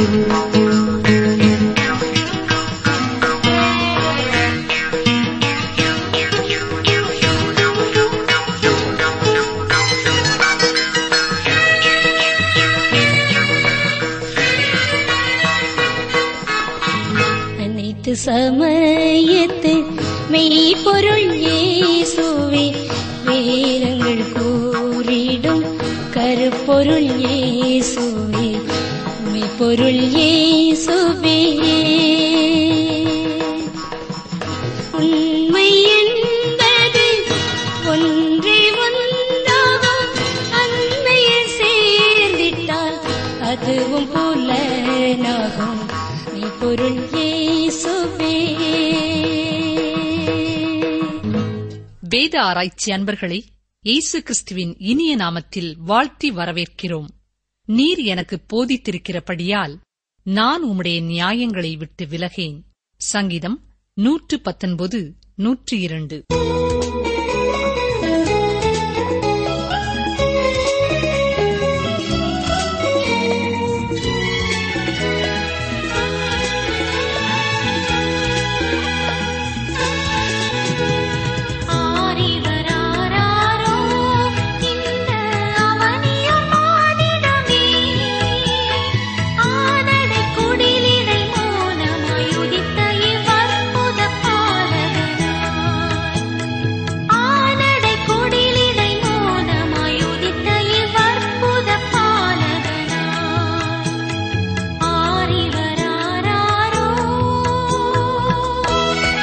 அனைத்து சமயத்து மெய்ப்பொருள் இயேசுவே வேதங்கள் கூறிடும் கருப்பொருள் இயேசுவே மெய்ப்பொருள் இயேசுவே உண்மை என்பது ஒன்றே ஒன்றாகும் அன்மையில் சேர்ந்திட்டால் அதுவும் புலனாகும் மெய்ப்பொருள் இயேசுவே வேத ஆராய்ச்சி அன்பர்களை இயேசு கிறிஸ்துவின் இனிய நாமத்தில் வாழ்த்தி வரவேற்கிறோம் நீர் எனக்கு போதித்திருக்கிறபடியால் நான் உம்முடைய நியாயங்களை விட்டு விலகேன் சங்கீதம் நூற்று பத்தொன்பது நூற்று இரண்டு ஆரிவராரோ இந்த அவனியும் மானிடமே ஆனடை குடிலிடை மௌனமாய் உதித்த இவ்வற்புத பாலகனாய் ஆனடை குடிலிடை மௌனமாய் உதித்த இவ்வற்புத பாலகனாய் ஆரிவராரோ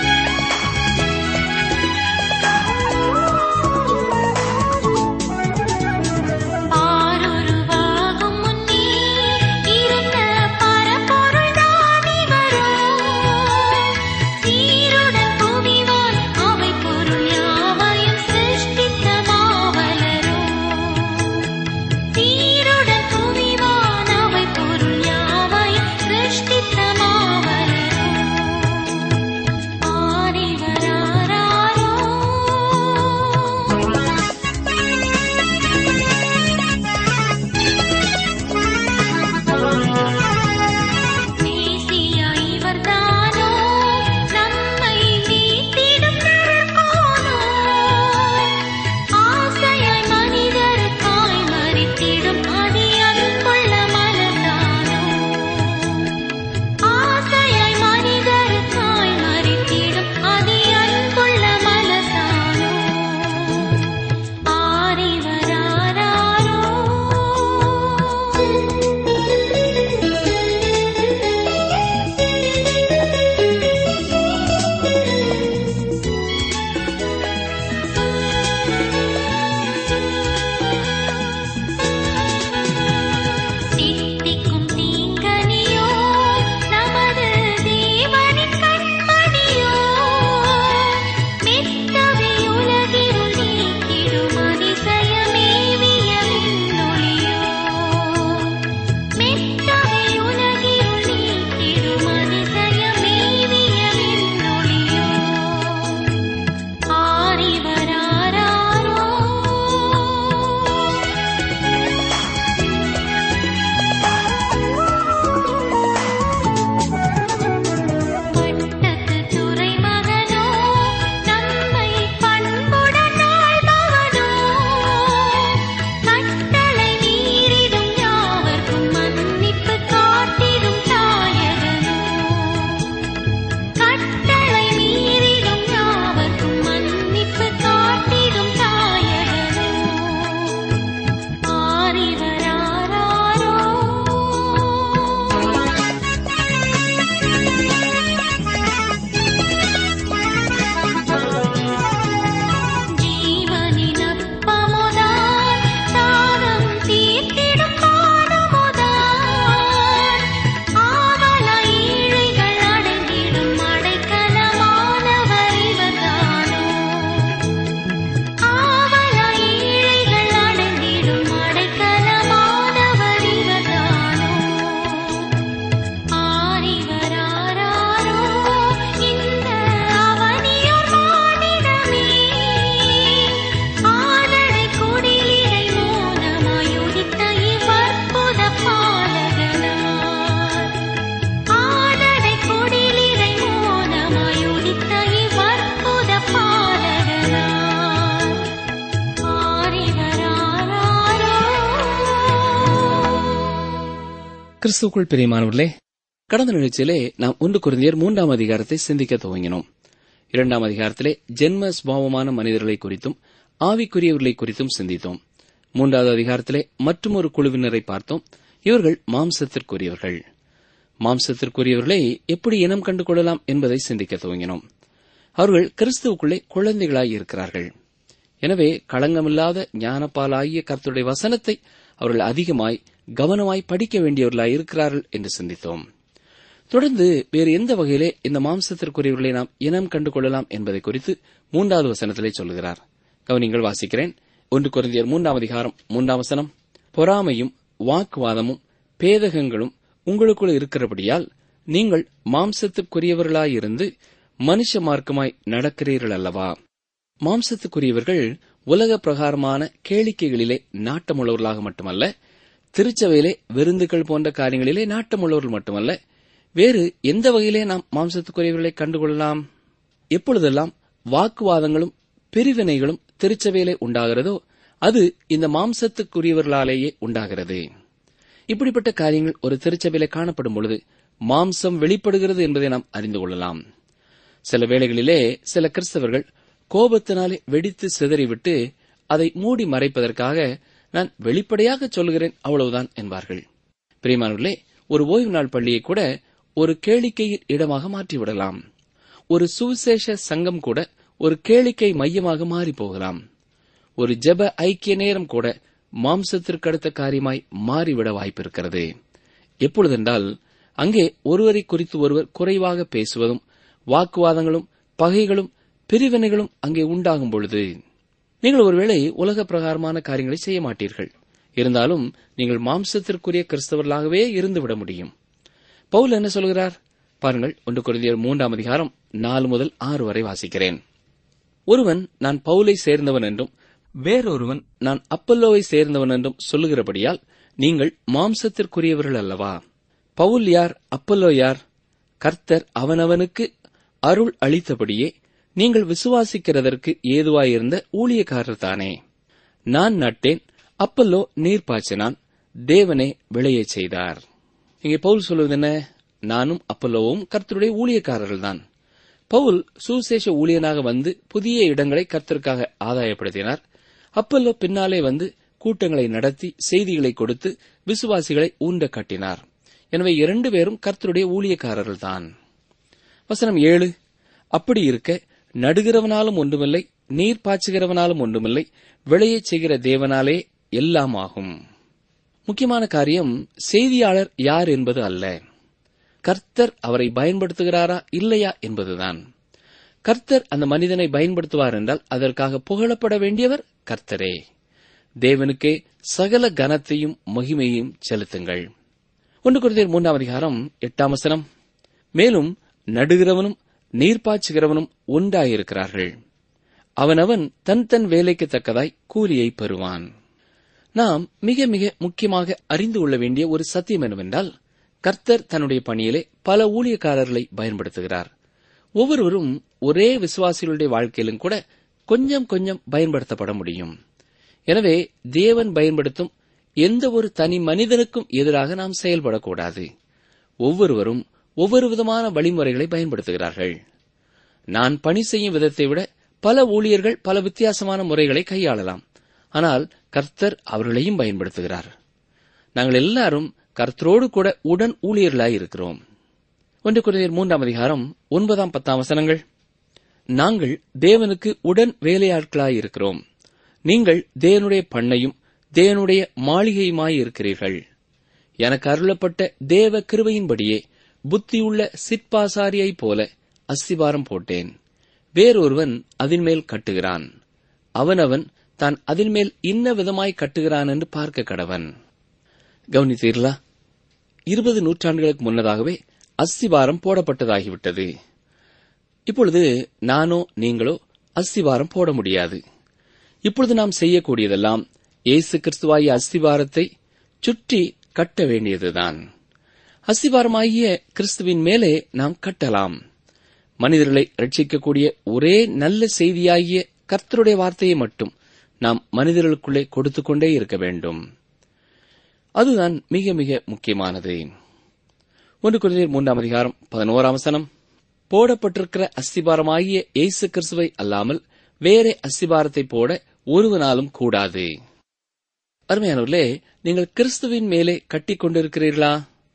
பாருருவாகும் முன்னே இருந்த பரம்பொருள் தானி வரும் சீருடன் புவிவான் அவை பொருள் யாவையும் சிருஷ்டித்த மாவலரும் சீருடன் புவிவான் அவை பொருள் யாவையும் சிருஷ்டித்த மாவலரும் மேசியா இவர்தானோ நம்மை மீட்டிடும் நற்கோனோ ஆசையாய் மனிதருக்காய் மறித்திடும் அதி அன்புள்ள மனதானோ ஆசையாய் மனிதருக்காய் மறித்திடும் அதி அன்புள்ள மனதானோ ஆரிவராரோ கிறிஸ்துக்குள் பிரியமானவர்களே கடந்த நிகழ்ச்சியிலே நாம் ஒன்று குருந்தியர் மூன்றாம் அதிகாரத்தை சிந்திக்க துவங்கினோம் இரண்டாம் அதிகாரத்திலே ஜென்ம சுபாவமான மனிதர்களை குறித்தும் ஆவிக்குரியவர்களை குறித்தும் சிந்தித்தோம் மூன்றாவது அதிகாரத்திலே மற்றொரு குழுவினரை பார்த்தோம் இவர்கள் மாம்சத்திற்குரியவர்கள் மாம்சத்திற்குரியவர்களை எப்படி இனம் கண்டு கொள்ளலாம் என்பதை சிந்திக்க துவங்கினோம் அவர்கள் கிறிஸ்துவுக்குள்ளே குழந்தைகளாய் இருக்கிறார்கள் எனவே களங்கமில்லாத ஞானப்பாலாகிய கர்த்தருடைய வசனத்தை அவர்கள் அதிகமாய் கவனமாய் படிக்க வேண்டியவர்களாய் இருக்கிறார்கள் என்று சிந்தித்தோம் தொடர்ந்து வேறு எந்த வகையிலே இந்த மாம்சத்திற்குரியவர்களை நாம் இனம் கண்டு கொள்ளலாம் என்பதை குறித்து மூன்றாவது வசனத்திலே சொல்கிறார் கவனிங்கள் வாசிக்கிறேன் ஒன்று குறைந்தியர் மூன்றாம் அதிகாரம் மூன்றாம் வசனம் பொறாமையும் வாக்குவாதமும் பேதகங்களும் உங்களுக்குள் இருக்கிறபடியால் நீங்கள் மாம்சத்துக்குரியவர்களாயிருந்து மனுஷ மார்க்கமாய் நடக்கிறீர்கள் அல்லவா மாம்சத்துக்குரியவர்கள் உலக பிரகாரமான கேளிக்கைகளிலே நாட்டமுள்ளவர்களாக மட்டுமல்ல திருச்சபையிலே விருந்துகள் போன்ற காரியங்களிலே நாட்டமுள்ளவர்கள் மட்டுமல்ல வேறு எந்த வகையிலே நாம் மாம்சத்துக்குரியவர்களை கண்டுகொள்ளலாம் எப்பொழுதெல்லாம் வாக்குவாதங்களும் பிரிவினைகளும் திருச்சபையிலே உண்டாகிறதோ அது இந்த மாம்சத்துக்குரியவர்களாலேயே உண்டாகிறது இப்படிப்பட்ட காரியங்கள் ஒரு திருச்சபையிலே காணப்படும் பொழுது மாம்சம் வெளிப்படுகிறது என்பதை நாம் அறிந்து கொள்ளலாம் சில வேளைகளிலே சில கிறிஸ்தவர்கள் கோபத்தினாலே வெடித்து சிதறிவிட்டு அதை மூடி மறைப்பதற்காக நான் வெளிப்படையாக சொல்கிறேன் அவ்வளவுதான் என்பார்கள் பிரியமானவர்களே ஒரு ஓய்வு நாள் பள்ளியை கூட ஒரு கேளிக்கையின் இடமாக மாற்றிவிடலாம் ஒரு சுவிசேஷ சங்கம் கூட ஒரு கேளிக்கை மையமாக மாறி போகலாம் ஒரு ஜெப ஐக்கிய நேரம் கூட மாம்சத்திற்கு அடுத்த காரியமாய் மாறிவிட வாய்ப்பிருக்கிறது எப்பொழுதென்றால் அங்கே ஒருவரை குறித்து ஒருவர் குறைவாக பேசுவதும் வாக்குவாதங்களும் பகைகளும் பிரிவினைகளும் அங்கே உண்டாகும் பொழுது நீங்கள் ஒருவேளை உலக பிரகாரமான காரியங்களை செய்ய மாட்டீர்கள் இருந்தாலும் நீங்கள் மாம்சத்திற்குரிய கிறிஸ்தவர்களாகவே இருந்துவிட முடியும் பவுல் என்ன சொல்கிறார் பாருங்கள் ஒன்று குருந்தியர் மூன்றாம் அதிகாரம் நாலு முதல் ஆறு வரை வாசிக்கிறேன் ஒருவன் நான் பவுலை சேர்ந்தவன் என்றும் வேறொருவன் நான் அப்பல்லோவை சேர்ந்தவன் என்றும் சொல்லுகிறபடியால் நீங்கள் மாம்சத்திற்குரியவர்கள் அல்லவா பவுல் யார் அப்பல்லோ யார் கர்த்தர் அவனவனுக்கு அருள் அளித்தபடியே நீங்கள் விசுவாசிக்கிறதற்கு ஏதுவாயிருந்த ஊழியக்காரர் தானே நான் நட்டேன் அப்பல்லோ நீர் பாய்ச்சினான் தேவனே விளையச் செய்தார் இங்கே பவுல் சொல்வது என்ன நானும் அப்பல்லோவும் கர்த்தருடைய ஊழியக்காரர்கள்தான் பவுல் சுசேஷ ஊழியனாக வந்து புதிய இடங்களை கர்த்தருக்காக ஆதாயப்படுத்தினார் அப்பல்லோ பின்னாலே வந்து கூட்டங்களை நடத்தி செய்திகளை கொடுத்து விசுவாசிகளை ஊண்ட கட்டினார் எனவே இரண்டு பேரும் கர்த்தருடைய ஊழியக்காரர்கள்தான் வசனம் ஏழு அப்படி இருக்க நடுகிறவனாலும் ஒன்றுமில்லை நீர் பாய்ச்சுகிறவனாலும் ஒன்றுமில்லை விளையச் செய்கிற தேவனாலே எல்லாம் ஆகும் முக்கியமான காரியம் செய்தியாளர் யார் என்பது அல்ல கர்த்தர் அவரை பயன்படுத்துகிறாரா இல்லையா என்பதுதான் கர்த்தர் அந்த மனிதனை பயன்படுத்துவார் என்றால் அதற்காக புகழப்பட வேண்டியவர் கர்த்தரே தேவனுக்கே சகல கனத்தையும் மகிமையும் செலுத்துங்கள் ஒன்று குருதியர் மூன்றாம் அதிகாரம் எட்டாம் வசனம் மேலும் நடுகிறவனும் நீர்ப்பாய்ச்சுகிறவனும் ஒன்றாயிருக்கிறார்கள் அவனவன் தன் தன் வேலைக்கு தக்கதாய் கூலியை பெறுவான் நாம் மிக மிக முக்கியமாக அறிந்து கொள்ள வேண்டிய ஒரு சத்தியம் என்னவென்றால் கர்த்தர் தன்னுடைய பணியிலே பல ஊழியக்காரர்களை பயன்படுத்துகிறார் ஒவ்வொருவரும் ஒரே விசுவாசிகளுடைய வாழ்க்கையிலும் கூட கொஞ்சம் கொஞ்சம் பயன்படுத்தப்பட முடியும் எனவே தேவன் பயன்படுத்தும் எந்த ஒரு தனி மனிதனுக்கும் எதிராக நாம் செயல்படக்கூடாது ஒவ்வொருவரும் ஒவ்வொரு விதமான வழிமுறைகளை பயன்படுத்துகிறார்கள் நான் பணி செய்யும் விதத்தை விட பல ஊழியர்கள் பல வித்தியாசமான முறைகளை கையாளலாம் ஆனால் கர்த்தர் அவர்களையும் பயன்படுத்துகிறார் நாங்கள் எல்லாரும் கர்த்தரோடு கூட உடன் ஊழியர்களாய் இருக்கிறோம் ஒன்று குறைந்தர் மூன்றாம் அதிகாரம் ஒன்பதாம் பத்தாம் வசனங்கள் நாங்கள் தேவனுக்கு உடன் வேலையாட்களாய் இருக்கிறோம் நீங்கள் தேவனுடைய பண்ணையும் தேவனுடைய மாளிகையுமாய் இருக்கிறீர்கள் எனக்கு அருளப்பட்ட தேவ கிருபையின்படியே புத்தியுள்ள சிற்பாசாரியைப் போல அஸ்திபாரம் போட்டேன் வேறொருவன் அதின்மேல் கட்டுகிறான் அவனவன் தான் அதின்மேல் இன்ன விதமாய் கட்டுகிறான் என்று பார்க்க கடவன் கவனித்தீர்களா இருபது நூற்றாண்டுகளுக்கு முன்னதாகவே அஸ்திவாரம் போடப்பட்டதாகிவிட்டது இப்பொழுது நானோ நீங்களோ அஸ்திவாரம் போட முடியாது இப்பொழுது நாம் செய்யக்கூடியதெல்லாம் இயேசு கிறிஸ்துவாகிய அஸ்திவாரத்தை சுற்றி கட்ட வேண்டியதுதான் அஸ்திவாரமாகிய கிறிஸ்துவின் மேலே நாம் கட்டலாம் மனிதர்களை ரட்சிக்கக்கூடிய ஒரே நல்ல செய்தியாகிய கர்த்தருடைய வார்த்தையை மட்டும் நாம் மனிதர்களுக்குள்ளே கொடுத்து கொண்டே இருக்க வேண்டும் அதுதான் மிக மிக முக்கியமானது ஒன்று குழந்தையர் மூன்றாம் அதிகாரம் பதினோராம் வசனம் போடப்பட்டிருக்கிற அஸ்திபாரமாகிய இயேசு கிறிஸ்துவை அல்லாமல் வேறே அஸ்திபாரத்தை போட ஒருவனாலும் கூடாது அருமையானவர்களே நீங்கள் கிறிஸ்துவின் மேலே கட்டிக் கொண்டிருக்கிறீர்களா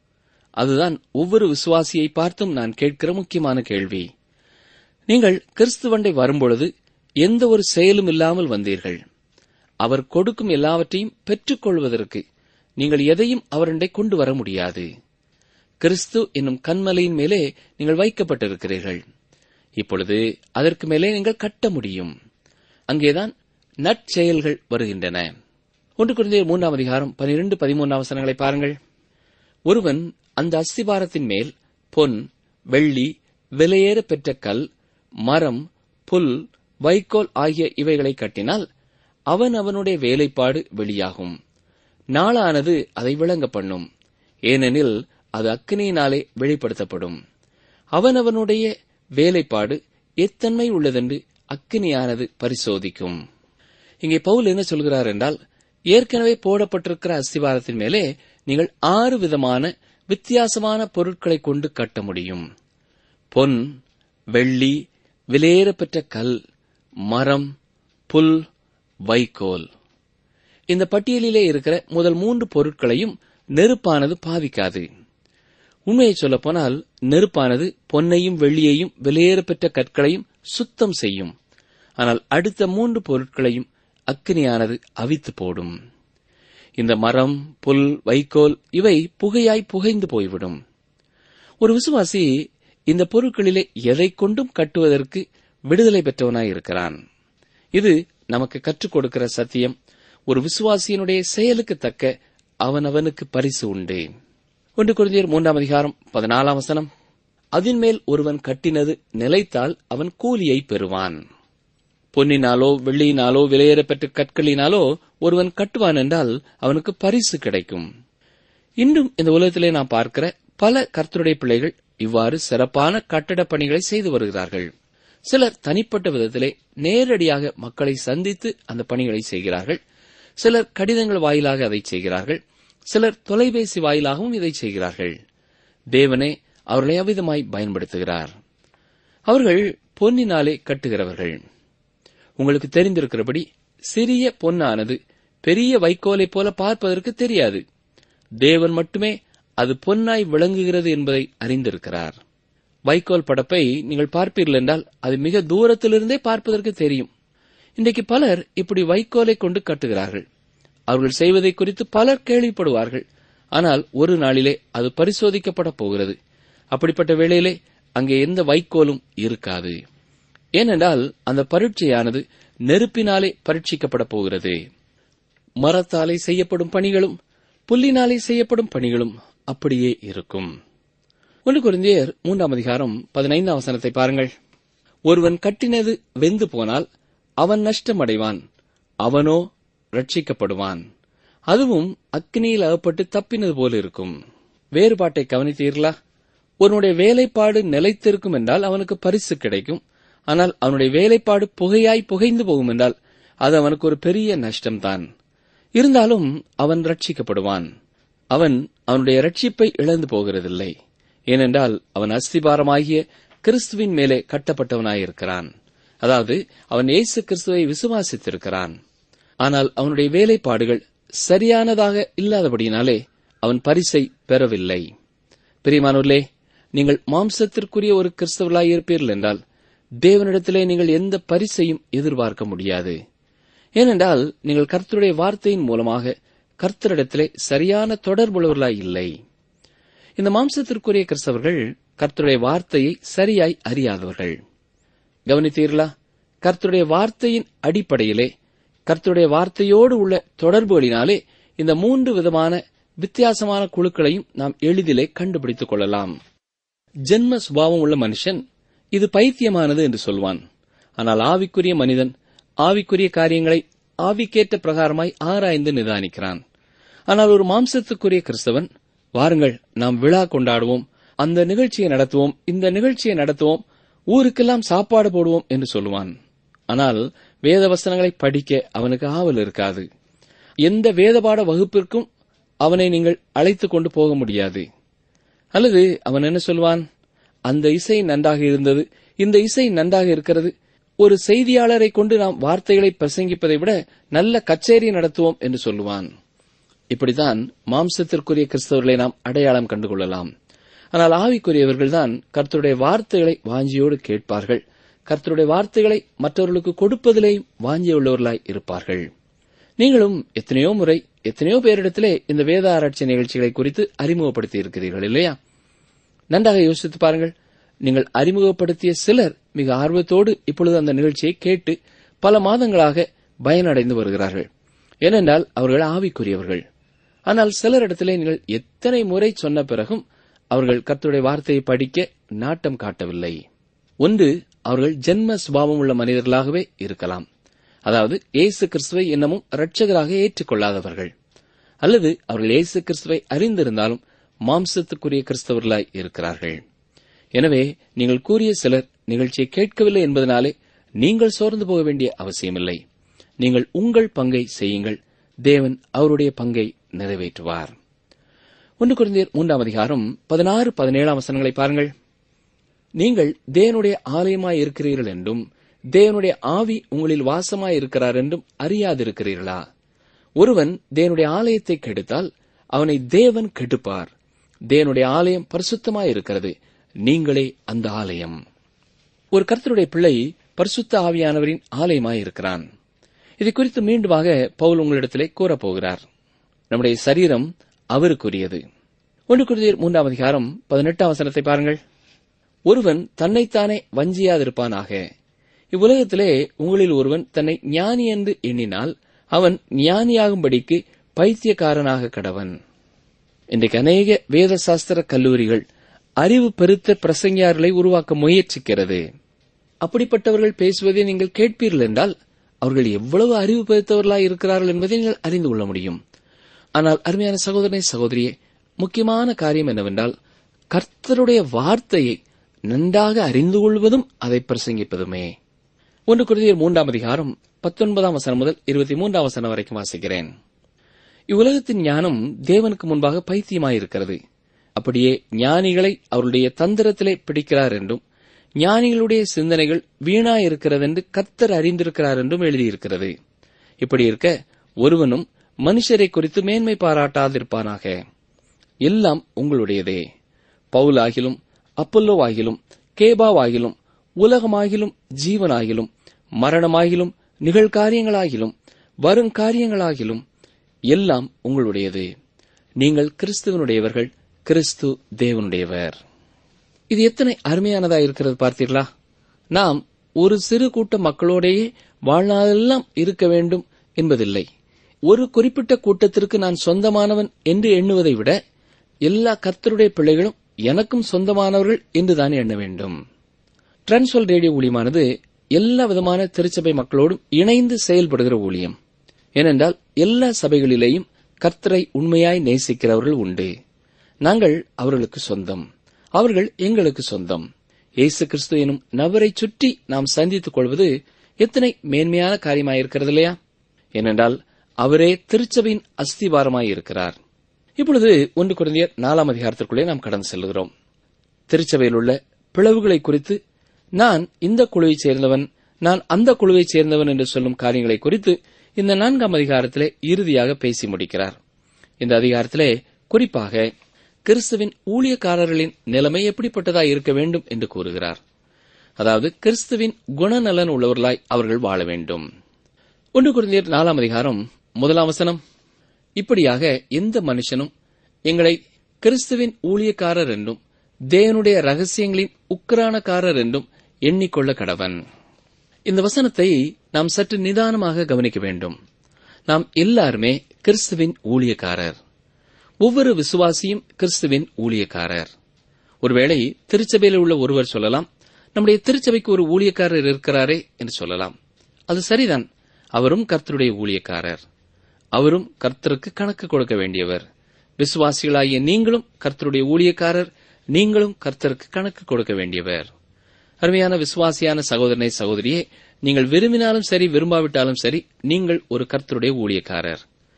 அதுதான் ஒவ்வொரு விசுவாசியை பார்த்தும் நான் கேட்கிற முக்கியமான கேள்வி நீங்கள் கிறிஸ்துவண்டை வரும்பொழுது எந்த ஒரு செயலும் இல்லாமல் வந்தீர்கள் அவர் கொடுக்கும் எல்லாவற்றையும் பெற்றுக்கொள்வதற்கு நீங்கள் எதையும் அவரண்டை கொண்டு வர முடியாது கிறிஸ்து என்னும் கண்மலையின் மேலே நீங்கள் வைக்கப்பட்டிருக்கிறீர்கள் இப்பொழுது அதற்கு மேலே நீங்கள் கட்ட முடியும் அங்கேதான் நற்செயல்கள் வருகின்றன ஒன்று குழந்தைய மூன்றாம் அதிகாரம் பனிரெண்டு பதிமூன்றாம் வசனங்களை பாருங்கள் ஒருவன் அந்த அஸ்திபாரத்தின் மேல் பொன் வெள்ளி விலையேற பெற்ற கல் மரம் புல் வைக்கோல் ஆகிய இவைகளை கட்டினால் அவன் அவனுடைய வேலைப்பாடு வெளியாகும் நாளானது அதை விளங்க பண்ணும் ஏனெனில் அது அக்கினியினாலே வெளிப்படுத்தப்படும் அவனவனுடைய வேலைப்பாடு எத்தன்மை உள்ளதென்று அக்கினியானது பரிசோதிக்கும் இங்கே பவுல் என்ன சொல்கிறார் என்றால் ஏற்கனவே போடப்பட்டிருக்கிற அஸ்திவாரத்தின் மேலே நீங்கள் ஆறு விதமான வித்தியாசமான பொருட்களை கொண்டு கட்ட முடியும் பொன் வெள்ளி விலையேறப்பெற்ற கல் மரம் புல் வைக்கோல் இந்த பட்டியலிலே இருக்கிற முதல் மூன்று பொருட்களையும் நெருப்பானது பாதிக்காது உண்மையை சொல்லப்போனால் நெருப்பானது பொன்னையும் வெள்ளியையும் விலையேறப்பெற்ற கற்களையும் சுத்தம் செய்யும் ஆனால் அடுத்த மூன்று பொருட்களையும் அக்கினியானது அவித்து போடும் இந்த மரம் புல் வைக்கோல் இவை புகையாய் புகைந்து போய்விடும் ஒரு விசுவாசி இந்த பொருட்களிலே எதை கொண்டும் கட்டுவதற்கு விடுதலை பெற்றவனாய் இருக்கிறான் இது நமக்கு கற்றுக் கொடுக்கிற சத்தியம் ஒரு விசுவாசியினுடைய செயலுக்கு தக்க அவனவனுக்கு பரிசு உண்டு ஒன்று குழந்தையர் மூன்றாம் அதிகாரம் பதினாலாம் வசனம் அதின் மேல் ஒருவன் கட்டினது நிலைத்தால் அவன் கூலியை பெறுவான் பொன்னினாலோ வெள்ளியினாலோ விலையேறப்பெற்ற கற்களினாலோ ஒருவன் கட்டுவான் என்றால் அவனுக்கு பரிசு கிடைக்கும் இன்றும் இந்த உலகத்திலே நாம் பார்க்கிற பல கர்த்தருடைய பிள்ளைகள் இவ்வாறு சிறப்பான கட்டடப் பணிகளை செய்து வருகிறார்கள் சிலர் தனிப்பட்ட விதத்திலே நேரடியாக மக்களை சந்தித்து அந்த பணிகளை செய்கிறார்கள் சிலர் கடிதங்கள் வாயிலாக அதை செய்கிறார்கள் சிலர் தொலைபேசி வாயிலாகவும் இதை செய்கிறார்கள் தேவனே அவர்களை அவ்விதமாய் பயன்படுத்துகிறார் அவர்கள் பொன்னினாலே கட்டுகிறவர்கள் உங்களுக்கு தெரிந்திருக்கிறபடி சிறிய பொன்னானது பெரிய வைக்கோலைப் போல பார்ப்பதற்கு தெரியாது தேவன் மட்டுமே அது பொன்னாய் விளங்குகிறது என்பதை அறிந்திருக்கிறார் வைக்கோல் படப்பை நீங்கள் பார்ப்பீர்கள் என்றால் அது மிக தூரத்திலிருந்தே பார்ப்பதற்கு தெரியும் இன்றைக்கு பலர் இப்படி வைக்கோலை கொண்டு கட்டுகிறார்கள் அவர்கள் செய்வதை குறித்து பலர் கேள்விப்படுவார்கள் ஆனால் ஒரு நாளிலே அது பரிசோதிக்கப்பட போகிறது அப்படிப்பட்ட வேளையிலே அங்கே எந்த வைக்கோலும் இருக்காது ஏனென்றால் அந்த பரீட்சையானது நெருப்பினாலே பரீட்சிக்கப்பட போகிறது மரத்தாலே செய்யப்படும் பணிகளும் புல்லினாலே செய்யப்படும் பணிகளும் அப்படியே இருக்கும் ஒன்று குருந்தியர் மூன்றாம் அதிகாரம் பதினைந்தாம் வசனத்தை பாருங்கள் ஒருவன் கட்டினது வெந்து போனால் அவன் நஷ்டமடைவான் அவனோ ரட்சிக்கப்படுவான் அதுவும் அக்னியில் அகப்பட்டு தப்பினது போல இருக்கும் வேறுபாட்டை கவனித்தீர்களா ஒருவனுடைய வேலைப்பாடு நிலைத்திருக்கும் என்றால் அவனுக்கு பரிசு கிடைக்கும் ஆனால் அவனுடைய வேலைப்பாடு புகையாய் புகைந்து போகும் என்றால் அது அவனுக்கு ஒரு பெரிய நஷ்டம்தான் இருந்தாலும் அவன் ரட்சிக்கப்படுவான் அவன் அவனுடைய ரட்சிப்பை இழந்து போகிறதில்லை ஏனென்றால் அவன் அஸ்திபாரமாகிய கிறிஸ்துவின் மேலே கட்டப்பட்டவனாயிருக்கிறான் அதாவது அவன் இயேசு கிறிஸ்துவை விசுவாசித்திருக்கிறான் ஆனால் அவனுடைய வேலைப்பாடுகள் சரியானதாக இல்லாதபடியினாலே அவன் பரிசை பெறவில்லை பிரியமானூர்லே நீங்கள் மாம்சத்திற்குரிய ஒரு கிறிஸ்தவர்களாய் இருப்பீர்கள் என்றால் தேவனிடத்திலே நீங்கள் எந்த பரிசையும் எதிர்பார்க்க முடியாது ஏனென்றால் நீங்கள் கர்த்தருடைய வார்த்தையின் மூலமாக கர்த்தரிடத்திலே சரியான தொடர்புள்ளவர்களாய் இல்லை இந்த மாம்சத்திற்குரிய கிறிஸ்தவர்கள் கர்த்தருடைய வார்த்தையை சரியாய் அறியாதவர்கள் கவனித்தீர்களா கர்த்தருடைய வார்த்தையின் அடிப்படையிலே கர்த்தருடைய வார்த்தையோடு உள்ள தொடர்புகளினாலே இந்த மூன்று விதமான வித்தியாசமான குழுக்களையும் நாம் எளிதிலே கண்டுபிடித்துக் கொள்ளலாம் ஜென்ம சுபாவம் உள்ள மனுஷன் இது பைத்தியமானது என்று சொல்வான் ஆனால் ஆவிக்குரிய மனிதன் ஆவிக்குரிய காரியங்களை ஆவிக்கேற்ற பிரகாரமாய் ஆராய்ந்து நிதானிக்கிறான் ஆனால் ஒரு மாம்சத்துக்குரிய கிறிஸ்தவன் வாருங்கள் நாம் விழா கொண்டாடுவோம் அந்த நிகழ்ச்சியை நடத்துவோம் இந்த நிகழ்ச்சியை நடத்துவோம் ஊருக்கெல்லாம் சாப்பாடு போடுவோம் என்று சொல்லுவான் ஆனால் வேத வசனங்களை படிக்க அவனுக்கு ஆவல் இருக்காது எந்த வேதபாட வகுப்பிற்கும் அவனை நீங்கள் அழைத்துக் கொண்டு போக முடியாது அல்லது அவன் என்ன சொல்வான் அந்த இசை நன்றாக இருந்தது இந்த இசை நன்றாக இருக்கிறது ஒரு செய்தியாளரை கொண்டு நாம் வார்த்தைகளை பிரசங்கிப்பதை விட நல்ல கச்சேரி நடத்துவோம் என்று சொல்லுவான் இப்படித்தான் மாம்சத்திற்குரிய கிறிஸ்தவர்களை நாம் அடையாளம் கண்டுகொள்ளலாம் ஆனால் ஆவிக்குரியவர்கள்தான் கர்த்தருடைய வார்த்தைகளை வாஞ்சியோடு கேட்பார்கள் கர்த்தருடைய வார்த்தைகளை மற்றவர்களுக்கு கொடுப்பதிலேயும் வாஞ்சியுள்ளவர்களாய் இருப்பார்கள் நீங்களும் எத்தனையோ முறை எத்தனையோ பேரிடத்திலே இந்த வேத ஆராய்ச்சி நிகழ்ச்சிகளை குறித்து அறிமுகப்படுத்தி இருக்கிறீர்கள் இல்லையா நன்றாக யோசித்து பாருங்கள் நீங்கள் அறிமுகப்படுத்திய சிலர் மிக ஆர்வத்தோடு இப்பொழுது அந்த நிகழ்ச்சியை கேட்டு பல மாதங்களாக பயனடைந்து வருகிறார்கள் ஏனென்றால் அவர்கள் ஆவிக்குரியவர்கள் ஆனால் சிலரிடத்திலே நீங்கள் எத்தனை முறை சொன்ன பிறகும் அவர்கள் கர்த்தருடைய வார்த்தையை படிக்க நாட்டம் காட்டவில்லை ஒன்று அவர்கள் ஜென்ம சுபாவம் உள்ள மனிதர்களாகவே இருக்கலாம் அதாவது இயேசு கிறிஸ்துவை இன்னமும் இரட்சகராக ஏற்றுக்கொள்ளாதவர்கள் அல்லது அவர்கள் இயேசு கிறிஸ்துவை அறிந்திருந்தாலும் மாம்சத்துக்குரிய கிறிஸ்தவர்களாய் இருக்கிறார்கள் எனவே நீங்கள் கூறிய சிலர் நிகழ்ச்சியை கேட்கவில்லை என்பதனாலே நீங்கள் சோர்ந்து போக வேண்டிய அவசியமில்லை நீங்கள் உங்கள் பங்கை செய்யுங்கள் தேவன் அவருடைய பங்கை நிறைவேற்றுவார் ஒன்று குழந்தையர் மூன்றாம் அதிகாரம் பதினாறு பதினேழாம் வசனங்களை பாருங்கள் நீங்கள் தேவனுடைய ஆலயமாய் இருக்கிறீர்கள் என்றும் தேவனுடைய ஆவி உங்களில் வாசமாய் இருக்கிறார் என்றும் அறியாதிருக்கிறீர்களா ஒருவன் தேவனுடைய ஆலயத்தை கெடுத்தால் அவனை தேவன் கெடுப்பார் தேவனுடைய ஆலயம் பரிசுத்தமாய் இருக்கிறது நீங்களே அந்த ஆலயம் ஒரு கர்த்தருடைய பிள்ளை பரிசுத்த ஆவியானவரின் ஆலயமாய் இருக்கிறான் இதை குறித்து மீண்டுமாக பவுல் உங்களிடத்திலே கூறப்போகிறார் நம்முடைய சரீரம் அவருக்குரியது ஒன்று குருதியர் மூன்றாம் அதிகாரம் பதினெட்டாம் வசனத்தை பாருங்கள் ஒருவன் தன்னைத்தானே வஞ்சியாதிருப்பானாக இவ்வுலகத்திலே உங்களில் ஒருவன் தன்னை ஞானி என்று எண்ணினால் அவன் ஞானியாகும்படிக்கு பைத்தியக்காரனாக கடவன் இன்றைக்கு அநேக வேத சாஸ்திர கல்லூரிகள் அறிவு பெருத்த பிரசங்கியார்களை உருவாக்க முயற்சிக்கிறது அப்படிப்பட்டவர்கள் பேசுவதை நீங்கள் கேட்பீர்கள் என்றால் அவர்கள் எவ்வளவு அறிவு பெருத்தவர்களாய் இருக்கிறார்கள் என்பதை நீங்கள் அறிந்து கொள்ள முடியும் ஆனால் அருமையான சகோதரனை சகோதரியே முக்கியமான காரியம் என்னவென்றால் கர்த்தருடைய வார்த்தையை நன்றாக அறிந்து கொள்வதும் அதை பிரசங்கிப்பதுமே ஒன்று குருதியர் மூன்றாம் அதிகாரம் பத்தொன்பதாம் வசனம் முதல் இருபத்தி மூன்றாம் வசனம் வரைக்கும் வாசிக்கிறேன் இவ்வுலகத்தின் ஞானம் தேவனுக்கு முன்பாக பைத்தியமாயிருக்கிறது அப்படியே ஞானிகளை அவருடைய தந்திரத்திலே பிடிக்கிறார் என்றும் ஞானிகளுடைய சிந்தனைகள் வீணாயிருக்கிறது என்று கர்த்தர் அறிந்திருக்கிறார் என்றும் எழுதியிருக்கிறது இப்படி இருக்க ஒருவனும் மனுஷரை குறித்து மேன்மை பாராட்டாதிருப்பானாக எல்லாம் உங்களுடையதே பவுலாகிலும் அப்பல்லோவாகிலும் கேபாவாகிலும் உலகமாகிலும் ஜீவனாகிலும் மரணமாகிலும் நிகழ்காரியங்களாகிலும் வருங்காரியங்களாகிலும் எல்லாம் உங்களுடையது நீங்கள் கிறிஸ்துவனுடையவர்கள் கிறிஸ்து தேவனுடையவர் இது எத்தனை அருமையானதா இருக்கிறது பார்த்தீர்களா நாம் ஒரு சிறு கூட்ட மக்களோடையே வாழ்நாளெல்லாம் இருக்க வேண்டும் என்பதில்லை ஒரு குறிப்பிட்ட கூட்டத்திற்கு நான் சொந்தமானவன் என்று எண்ணுவதை விட எல்லா கர்த்தருடைய பிள்ளைகளும் எனக்கும் சொந்தமானவர்கள் என்றுதான் எண்ண வேண்டும் டிரான்ஸ்வல் ரேடியோ ஊழியமானது எல்லா விதமான திருச்சபை மக்களோடும் இணைந்து செயல்படுகிற ஊழியம் ஏனென்றால் எல்லா சபைகளிலேயும் கர்த்தரை உண்மையாய் நேசிக்கிறவர்கள் உண்டு நாங்கள் அவர்களுக்கு சொந்தம் அவர்கள் எங்களுக்கு சொந்தம் இயேசு கிறிஸ்து எனும் நபரை சுற்றி நாம் சந்தித்துக் கொள்வது எத்தனை மேன்மையான காரியமாயிருக்கிறது இல்லையா ஏனென்றால் அவரே திருச்சபையின் அஸ்திவாரமாயிருக்கிறார் இப்பொழுது ஒன்று குழந்தையர் நாலாம் அதிகாரத்திற்குள்ளே நாம் கடந்து செல்கிறோம் திருச்சபையில் உள்ள பிளவுகளை குறித்து நான் இந்த குழுவைச் சேர்ந்தவன் நான் அந்த குழுவைச் சேர்ந்தவன் என்று சொல்லும் காரியங்களை குறித்து இந்த நான்காம் அதிகாரத்திலே இறுதியாக பேசி முடிக்கிறார் இந்த அதிகாரத்திலே குறிப்பாக கிறிஸ்துவின் ஊழியக்காரர்களின் நிலைமை எப்படிப்பட்டதா இருக்க வேண்டும் என்று கூறுகிறார் அதாவது கிறிஸ்துவின் குணநலன் உள்ளவர்களாய் அவர்கள் வாழ வேண்டும் ஒன்று குருந்தியர் நாலாம் அதிகாரம் முதலாம் வசனம் இப்படியாக எந்த மனுஷனும் எங்களை கிறிஸ்துவின் ஊழியக்காரர் என்றும் தேவனுடைய ரகசியங்களின் உக்கிரானக்காரர் என்றும் எண்ணிக்கொள்ள கடவன் இந்த வசனத்தை நாம் சற்று நிதானமாக கவனிக்க வேண்டும் நாம் எல்லாருமே கிறிஸ்துவின் ஊழியக்காரர் ஒவ்வொரு விசுவாசியும் கிறிஸ்துவின் ஊழியக்காரர் ஒருவேளை திருச்சபையில் உள்ள ஒருவர் சொல்லலாம் நம்முடைய திருச்சபைக்கு ஒரு ஊழியக்காரர் இருக்கிறாரே என்று சொல்லலாம் அது சரிதான் அவரும் கர்த்தருடைய ஊழியக்காரர் அவரும் கர்த்தருக்கு கணக்கு கொடுக்க வேண்டியவர் விசுவாசிகளாகிய நீங்களும் கர்த்தருடைய ஊழியக்காரர் நீங்களும் கர்த்தருக்கு கணக்கு கொடுக்க வேண்டியவர் அருமையான விசுவாசியான சகோதரனை சகோதரியே நீங்கள் விரும்பினாலும் சரி விரும்பாவிட்டாலும் சரி நீங்கள் ஒரு கர்த்தருடைய ஊழியக்காரர்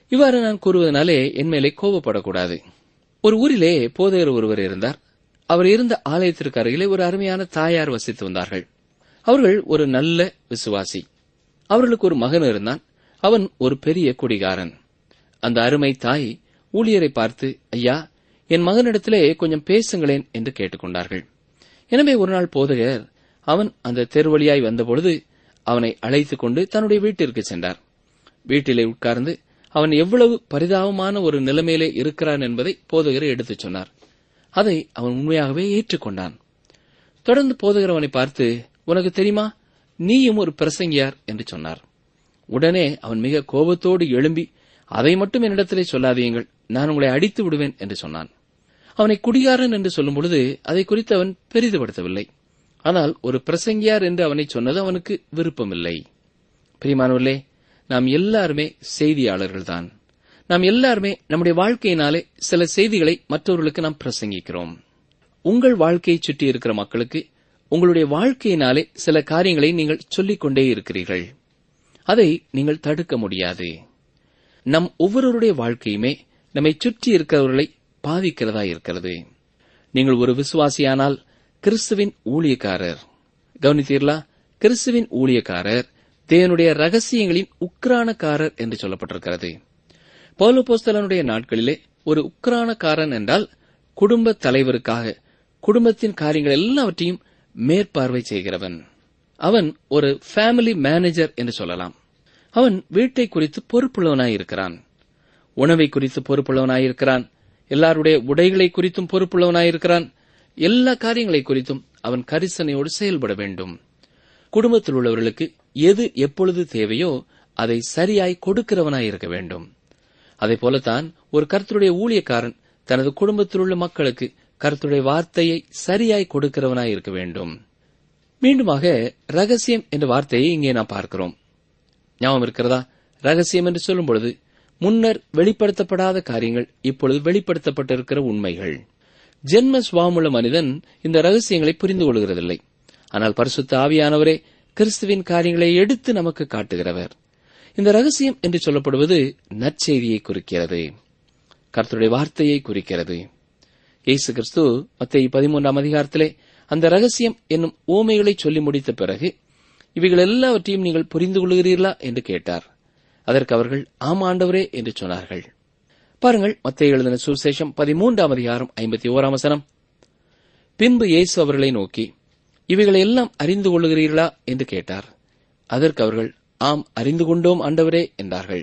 இவ்வாறு நான் கூறுவதனாலே என் மேலே கோபப்படக்கூடாது ஒரு ஊரிலே போதையர் ஒருவர் இருந்தார் அவர் இருந்த ஆலயத்திற்கு அருகிலே ஒரு அருமையான தாயார் வசித்து வந்தார்கள் அவர்கள் ஒரு நல்ல விசுவாசி அவர்களுக்கு ஒரு மகன் இருந்தான் அவன் ஒரு பெரிய குடிகாரன் அந்த அருமை தாய் ஊழியரை பார்த்து ஐயா என் மகனிடத்திலே கொஞ்சம் பேசுங்களேன் என்று கேட்டுக்கொண்டார்கள் எனவே ஒரு நாள் போதகர் அவன் அந்த தெருவழியாய் வந்தபொழுது அவனை அழைத்துக் கொண்டு தன்னுடைய வீட்டிற்கு சென்றார் வீட்டிலே உட்கார்ந்து அவன் எவ்வளவு பரிதாபமான ஒரு நிலைமையிலே இருக்கிறான் என்பதை போதகர் எடுத்துச் சொன்னார் அதை அவன் உண்மையாகவே ஏற்றுக்கொண்டான் தொடர்ந்து போதகர் அவனை பார்த்து உனக்கு தெரியுமா நீயும் ஒரு பிரசங்கியார் என்று சொன்னார் உடனே அவன் மிக கோபத்தோடு எழும்பி அதை மட்டும் என்னிடத்திலே சொல்லாதீங்கள் நான் உங்களை அடித்து விடுவேன் என்று சொன்னான் அவனை குடிகாரன் என்று சொல்லும் பொழுது அதை குறித்து அவன் பெரிதுபடுத்தவில்லை ஆனால் ஒரு பிரசங்கியார் என்று அவனை சொன்னது அவனுக்கு விருப்பமில்லை பிரிமானவர்களே நாம் எல்லாருமே செய்தியாளர்கள்தான் நாம் எல்லாருமே நம்முடைய வாழ்க்கையினாலே சில செய்திகளை மற்றவர்களுக்கு நாம் பிரசங்கிக்கிறோம் உங்கள் வாழ்க்கையை சுற்றி இருக்கிற மக்களுக்கு உங்களுடைய வாழ்க்கையினாலே சில காரியங்களை நீங்கள் சொல்லிக் கொண்டே இருக்கிறீர்கள் அதை நீங்கள் தடுக்க முடியாது நம் ஒவ்வொருவருடைய வாழ்க்கையுமே நம்மை சுற்றி இருக்கிறவர்களை பாதிக்கிறதா இருக்கிறது நீங்கள் ஒரு விசுவாசியானால் கிறிஸ்துவின் ஊழியக்காரர் கவனித்தீர்களா கிறிஸ்துவின் ஊழியக்காரர் தேவனுடைய ரகசியங்களின் உக்ரானக்காரர் என்று சொல்லப்பட்டிருக்கிறது பௌலபோஸ்தலனுடைய நாட்களிலே ஒரு உக்ரானக்காரன் என்றால் குடும்ப தலைவருக்காக குடும்பத்தின் காரியங்கள் எல்லாவற்றையும் மேற்பார்வை செய்கிறவன் அவன் ஒரு ஃபேமிலி மேனேஜர் என்று சொல்லலாம் அவன் வீட்டை குறித்து பொறுப்புள்ளவனாயிருக்கிறான் உணவை குறித்து பொறுப்புள்ளவனாயிருக்கிறான் எல்லாருடைய உடைகளை குறித்தும் பொறுப்புள்ளவனாயிருக்கிறான் எல்லா காரியங்களை குறித்தும் அவன் கரிசனையோடு செயல்பட வேண்டும் குடும்பத்தில் உள்ளவர்களுக்கு எது எப்பொழுது தேவையோ அதை சரியாய் கொடுக்கிறவனாயிருக்க வேண்டும் அதே போலத்தான் ஒரு கர்த்தருடைய ஊழியக்காரன் தனது குடும்பத்தில் உள்ள மக்களுக்கு கர்த்தருடைய வார்த்தையை சரியாய் கொடுக்கிறவனாய் இருக்க வேண்டும் மீண்டுமாக ரகசியம் என்ற வார்த்தையை இங்கே நாம் பார்க்கிறோம் ஞாபகம் இருக்கிறதா ரகசியம் என்று சொல்லும் பொழுது முன்னர் வெளிப்படுத்தப்படாத காரியங்கள் இப்பொழுது வெளிப்படுத்தப்பட்டிருக்கிற உண்மைகள் ஜென்ம சுவாமுள்ள மனிதன் இந்த ரகசியங்களை புரிந்து கொள்கிறதில்லை ஆனால் பரிசுத்த ஆவியானவரே கிறிஸ்துவின் காரியங்களை எடுத்து நமக்கு காட்டுகிறவர் இந்த ரகசியம் என்று சொல்லப்படுவது நற்செய்தியை குறிக்கிறது கர்த்தருடைய வார்த்தையை குறிக்கிறது இயேசு கிறிஸ்து மத்திய பதிமூன்றாம் அதிகாரத்திலே அந்த ரகசியம் என்னும் ஓமைகளை சொல்லி முடித்த பிறகு இவைகள் எல்லாவற்றையும் நீங்கள் புரிந்து கொள்கிறீர்களா என்று கேட்டார் அதற்கு அவர்கள் ஆம் ஆண்டவரே என்று சொன்னார்கள் பாருங்கள் மத்திய எழுதின சுசேஷம் பதிமூன்றாம் அதிகாரம் ஐம்பத்தி ஓராம் வசனம் பின்பு இயேசு அவர்களை நோக்கி இவைகளை எல்லாம் அறிந்து கொள்ளுகிறீர்களா என்று கேட்டார் அதற்கு அவர்கள் ஆம் அறிந்து கொண்டோம் ஆண்டவரே என்றார்கள்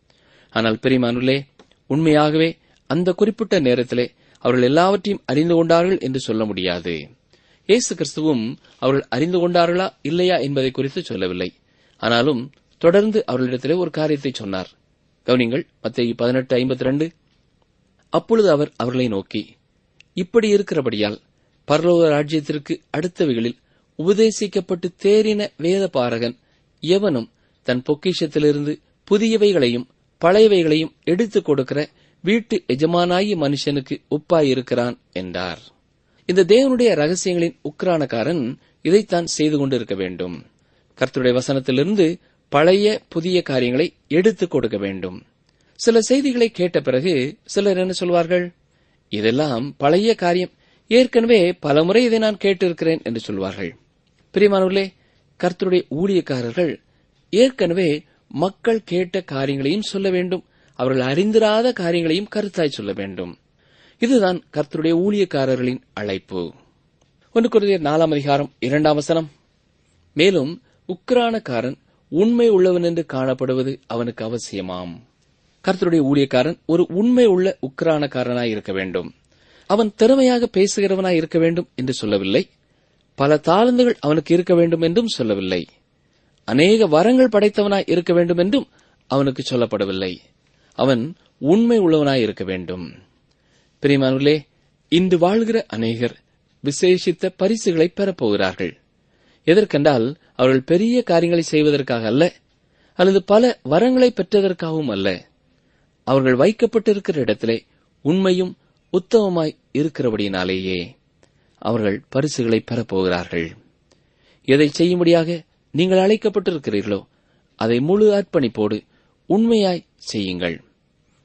ஆனால் பெரியமானுள்ளே உண்மையாகவே அந்த குறிப்பிட்ட நேரத்திலே அவர்கள் எல்லாவற்றையும் அறிந்து கொண்டார்கள் என்று சொல்ல முடியாது இயேசு கிறிஸ்துவும் அவர்கள் அறிந்து கொண்டார்களா இல்லையா என்பதை குறித்து சொல்லவில்லை ஆனாலும் தொடர்ந்து அவர்களிடத்திலே ஒரு காரியத்தை சொன்னார் கவனிங்கள் மத்திய பதினெட்டு ஐம்பத்தி ரெண்டு அப்பொழுது அவர் அவர்களை நோக்கி இப்படி இருக்கிறபடியால் பரலோக ராஜ்யத்திற்கு அடுத்தவைகளில் உபதேசிக்கப்பட்டு தேறின வேத பாரகன் எவனும் தன் பொக்கிஷத்திலிருந்து புதியவைகளையும் பழையவைகளையும் எடுத்துக் கொடுக்கிற வீட்டு எஜமானாகிய மனுஷனுக்கு ஒப்பாயிருக்கிறான் என்றார் இந்த தேவனுடைய ரகசியங்களின் உக்ரானக்காரன் இதைத்தான் செய்து கொண்டிருக்க வேண்டும் கர்த்தருடைய வசனத்திலிருந்து பழைய புதிய காரியங்களை எடுத்துக் கொடுக்க வேண்டும் சில செய்திகளை கேட்ட பிறகு சிலர் என்ன சொல்வார்கள் இதெல்லாம் பழைய காரியம் ஏற்கனவே பலமுறை இதை நான் கேட்டிருக்கிறேன் என்று சொல்வார்கள் பிரியமானவர்களே கர்த்தருடைய ஊழியக்காரர்கள் ஏற்கனவே மக்கள் கேட்ட காரியங்களையும் சொல்ல வேண்டும் அவர்கள் அறிந்திராத காரியங்களையும் கருத்தாய் சொல்ல வேண்டும் இதுதான் கர்த்தருடைய ஊழியக்காரர்களின் அழைப்பு ஒன்று குருதியர் நாலாம் அதிகாரம் இரண்டாம் வசனம் மேலும் உக்ரானக்காரன் உண்மை உள்ளவன் என்று காணப்படுவது அவனுக்கு அவசியமாம் கர்த்தருடைய ஊழியக்காரன் ஒரு உண்மை உள்ள உக்ரானக்காரனாய் இருக்க வேண்டும் அவன் திறமையாக பேசுகிறவனாய் இருக்க வேண்டும் என்று சொல்லவில்லை பல தாளந்துகள் அவனுக்கு இருக்க வேண்டும் என்றும் சொல்லவில்லை அநேக வரங்கள் படைத்தவனாய் இருக்க வேண்டும் என்றும் அவனுக்கு சொல்லப்படவில்லை அவன் உண்மை உள்ளவனாய் இருக்க வேண்டும் பிரியமானவர்களே இன்று வாழ்கிற அநேகர் விசேஷித்த பரிசுகளை பெறப்போகிறார்கள் எதற்கென்றால் அவர்கள் பெரிய காரியங்களை செய்வதற்காக அல்ல அல்லது பல வரங்களை பெற்றதற்காகவும் அல்ல அவர்கள் வைக்கப்பட்டிருக்கிற இடத்திலே உண்மையும் உத்தமமாய் இருக்கிறபடியினாலேயே அவர்கள் பரிசுகளை பெறப்போகிறார்கள் எதை செய்யும்படியாக நீங்கள் அழைக்கப்பட்டிருக்கிறீர்களோ அதை முழு அர்ப்பணிப்போடு உண்மையாய் செய்யுங்கள்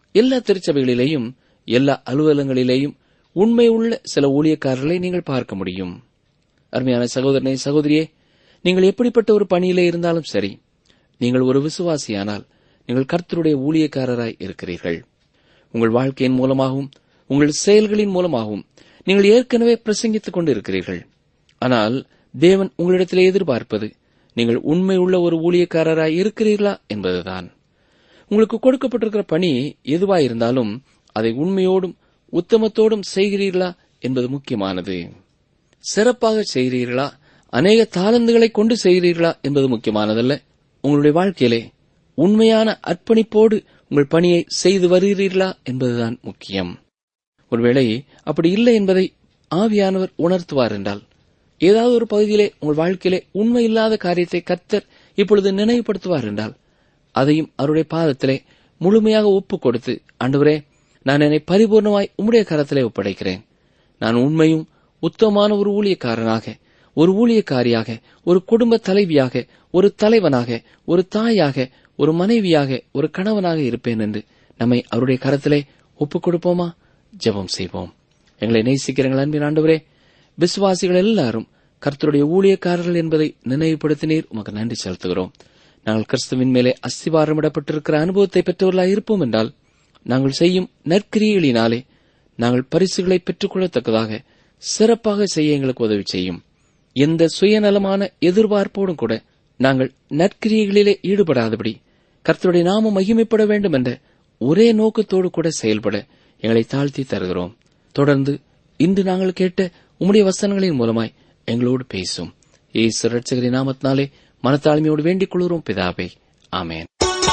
எல்லா திருச்சபைகளிலேயும் எல்லா அலுவலகங்களிலேயும் உண்மை உள்ள சில ஊழியக்காரர்களை நீங்கள் பார்க்க முடியும் அருமையான சகோதரனை சகோதரியே நீங்கள் எப்படிப்பட்ட ஒரு பணியிலே இருந்தாலும் சரி நீங்கள் ஒரு விசுவாசியானால் நீங்கள் கர்த்தருடைய ஊழியக்காரராய் இருக்கிறீர்கள் உங்கள் வாழ்க்கையின் மூலமாகவும் உங்கள் செயல்களின் மூலமாகவும் நீங்கள் ஏற்கனவே பிரசங்கித்துக் கொண்டு இருக்கிறீர்கள் ஆனால் தேவன் உங்களிடத்திலே எதிர்பார்ப்பது நீங்கள் உண்மை உள்ள ஒரு ஊழியக்காரராய் இருக்கிறீர்களா என்பதுதான் உங்களுக்கு கொடுக்கப்பட்டிருக்கிற பணி எதுவாயிருந்தாலும் அதை உண்மையோடும் உத்தமத்தோடும் செய்கிறீர்களா என்பது முக்கியமானது சிறப்பாக செய்கிறீர்களா அநேக தாளந்துகளை கொண்டு செய்கிறீர்களா என்பது முக்கியமானதல்ல உங்களுடைய வாழ்க்கையிலே உண்மையான அர்ப்பணிப்போடு உங்கள் பணியை செய்து வருகிறீர்களா என்பதுதான் முக்கியம் ஒருவேளை அப்படி இல்லை என்பதை ஆவியானவர் உணர்த்துவார் என்றால் ஏதாவது ஒரு பகுதியிலே உங்கள் வாழ்க்கையிலே உண்மை இல்லாத காரியத்தை கர்த்தர் இப்பொழுது நினைவுபடுத்துவார் என்றால் அதையும் அவருடைய பாதத்திலே முழுமையாக ஒப்புக் கொடுத்து ஆண்டவரே நான் என்னை பரிபூர்ணமாய் உம்முடைய கரத்திலே ஒப்படைக்கிறேன் நான் உண்மையும் உத்தமமான ஒரு ஊழியக்காரனாக ஒரு ஊழியக்காரியாக ஒரு குடும்ப தலைவியாக ஒரு தலைவனாக ஒரு தாயாக ஒரு மனைவியாக ஒரு கணவனாக இருப்பேன் என்று நம்மை அவருடைய கரத்திலே ஒப்புக் கொடுப்போமா ஜெபம் செய்வோம் எங்களை நேசிக்கிறீங்கள் அன்பின் ஆண்டவரே விசுவாசிகள் எல்லாரும் கர்த்தருடைய ஊழியக்காரர்கள் என்பதை நினைவுபடுத்தினீர் உமக்கு நன்றி செலுத்துகிறோம் நாங்கள் கிறிஸ்துவின் மேலே அஸ்திவாரமிடப்பட்டிருக்கிற அனுபவத்தை பெற்றவர்களாக இருப்போம் என்றால் நாங்கள் செய்யும் நற்கிரியைகளினாலே நாங்கள் பரிசுகளை பெற்றுக்கொள்ளத்தக்கதாக சிறப்பாக செய்ய எங்களுக்கு உதவி செய்யும் எந்த சுயநலமான எதிர்பார்ப்போடும் கூட நாங்கள் நற்கிரியைகளிலே ஈடுபடாதபடி கர்த்தருடைய நாமம் மகிமைப்பட வேண்டும் என்ற ஒரே நோக்கத்தோடு கூட செயல்பட எங்களை தாழ்த்தி தருகிறோம் தொடர்ந்து இன்று நாங்கள் கேட்ட உம்முடைய வசனங்களின் மூலமாய் எங்களோடு பேசும் ஏசு ரட்சகரின் நாமத்தினாலே மனத்தாழ்மையோடு வேண்டிக் கொள்கிறோம் பிதாவே ஆமேன்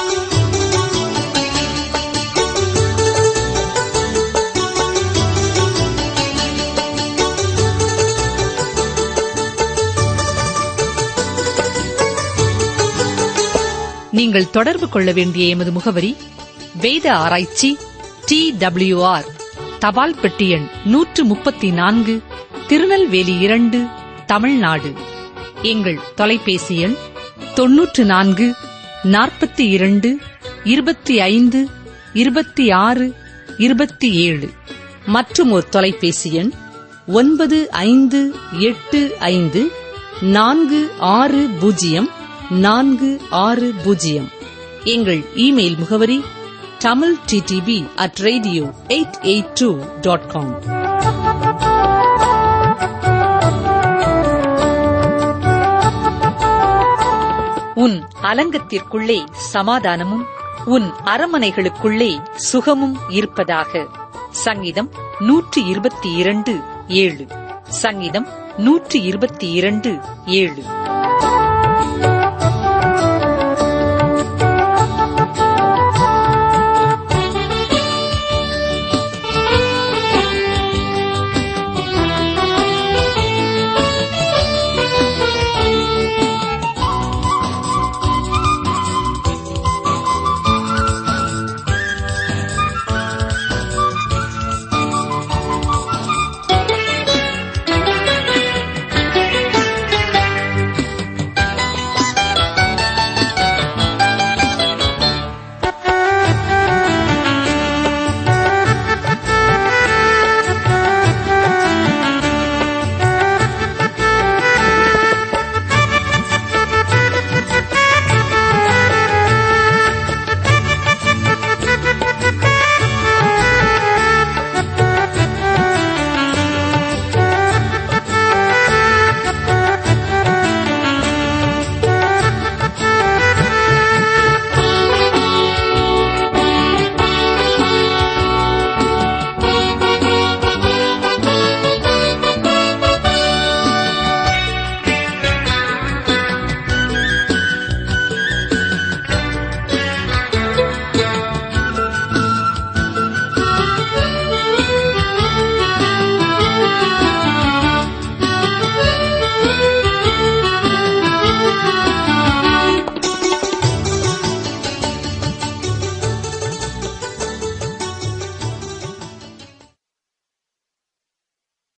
நீங்கள் தொடர்பு கொள்ள வேண்டிய எமது முகவரி வேத ஆராய்ச்சி டி ஆர் தபால் பெட்டி எண் நூற்று முப்பத்தி நான்கு திருநெல்வேலி இரண்டு தமிழ்நாடு எங்கள் தொலைபேசி எண் தொன்னூற்று நான்கு நாற்பத்தி இரண்டு இருபத்தி ஐந்து இருபத்தி ஆறு இருபத்தி ஏழு மற்றும் ஒரு தொலைபேசி எண் ஒன்பது ஐந்து எட்டு ஐந்து நான்கு ஆறு பூஜ்ஜியம் நான்கு ஆறு பூஜ்ஜியம் எங்கள் இமெயில் முகவரி Tamil DTP at radio eight eight two dot com உன் அலங்கத்திற்குள்ளே சமாதானமும் உன் அரமனைகளுக்குள்ளே சுகமும் இருப்பதாக சங்கீதம் நூற்றி இருபத்தி இரண்டு ஏழு சங்கீதம் நூற்றி இருபத்தி இரண்டு ஏழு